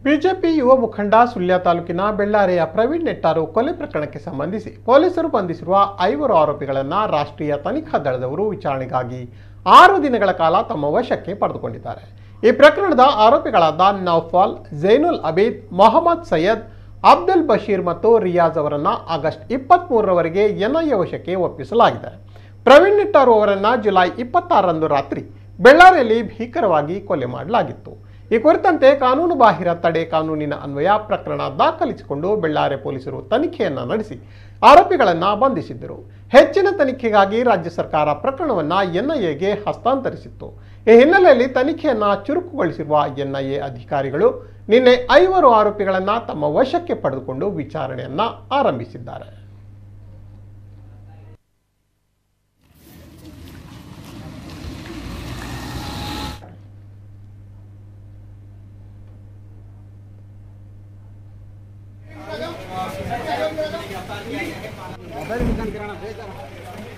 BJP ಯುವ ಮುಖಂಡ ಸುಳ್ಯ ತಾಲೂಕಿನ ಬೆಳ್ಳಾರೆಯ ಪ್ರವೀಣ್ ನೆಟ್ಟಾರು ಕೊಲೆ ಪ್ರಕರಣಕ್ಕೆ ಸಂಬಂಧಿಸಿ ಪೊಲೀಸರು ಬಂಧಿಸಿರುವ ಐವರು ಆರೋಪಿಗಳನ್ನು ರಾಷ್ಟ್ರೀಯ ತನಿಖಾ ದಳದವರು ವಿಚಾರಣೆಗಾಗಿ ಆರು ದಿನಗಳ ಕಾಲ ತಮ್ಮ ವಶಕ್ಕೆ ಪಡೆದುಕೊಂಡಿದ್ದಾರೆ ಈ ಪ್ರಕರಣದ ಆರೋಪಿಗಳಾದ ನೌಫಾಲ್ ಜೈನುಲ್ ಅಬೀದ್ ಮೊಹಮ್ಮದ್ ಸೈಯದ್ ಅಬ್ದುಲ್ ಬಶೀರ್ ಮತ್ತು ರಿಯಾಜ್ ಅವರನ್ನ ಆಗಸ್ಟ್ ಇಪ್ಪತ್ತ್ ಮೂರರವರೆಗೆ ಎನ್ಐಎ ವಶಕ್ಕೆ ಒಪ್ಪಿಸಲಾಗಿದೆ ಪ್ರವೀಣ್ ನಿಟ್ಟಾರು ಅವರನ್ನ ಜುಲೈ ಇಪ್ಪತ್ತಾರರಂದು ರಾತ್ರಿ ಬೆಳ್ಳಾರಿಯಲ್ಲಿ ಭೀಕರವಾಗಿ ಕೊಲೆ ಮಾಡಲಾಗಿತ್ತು ಈ ಕುರಿತಂತೆ ಕಾನೂನು ಬಾಹಿರ ತಡೆ ಕಾನೂನಿನ ಅನ್ವಯ ಪ್ರಕರಣ ದಾಖಲಿಸಿಕೊಂಡು ಬೆಳ್ಳಾರೆ ಪೊಲೀಸರು ತನಿಖೆಯನ್ನ ನಡೆಸಿ ಆರೋಪಿಗಳನ್ನ ಬಂಧಿಸಿದ್ದರು ಹೆಚ್ಚಿನ ತನಿಖೆಗಾಗಿ ರಾಜ್ಯ ಸರ್ಕಾರ ಪ್ರಕರಣವನ್ನ ಎನ್ಐಎಗೆ ಹಸ್ತಾಂತರಿಸಿತ್ತು ಈ ಹಿನ್ನೆಲೆಯಲ್ಲಿ ತನಿಖೆಯನ್ನ ಚುರುಕುಗೊಳಿಸಿರುವ ಎನ್ಐಎ ಅಧಿಕಾರಿಗಳು ನಿನ್ನೆ ಐವರು ಆರೋಪಿಗಳನ್ನ ತಮ್ಮ ವಶಕ್ಕೆ ಪಡೆದುಕೊಂಡು ವಿಚಾರಣೆಯನ್ನ ಆರಂಭಿಸಿದ್ದಾರೆ ಮೊಬೈಲ್ ಮುಖಾಂತರ ಬೇಜಾರ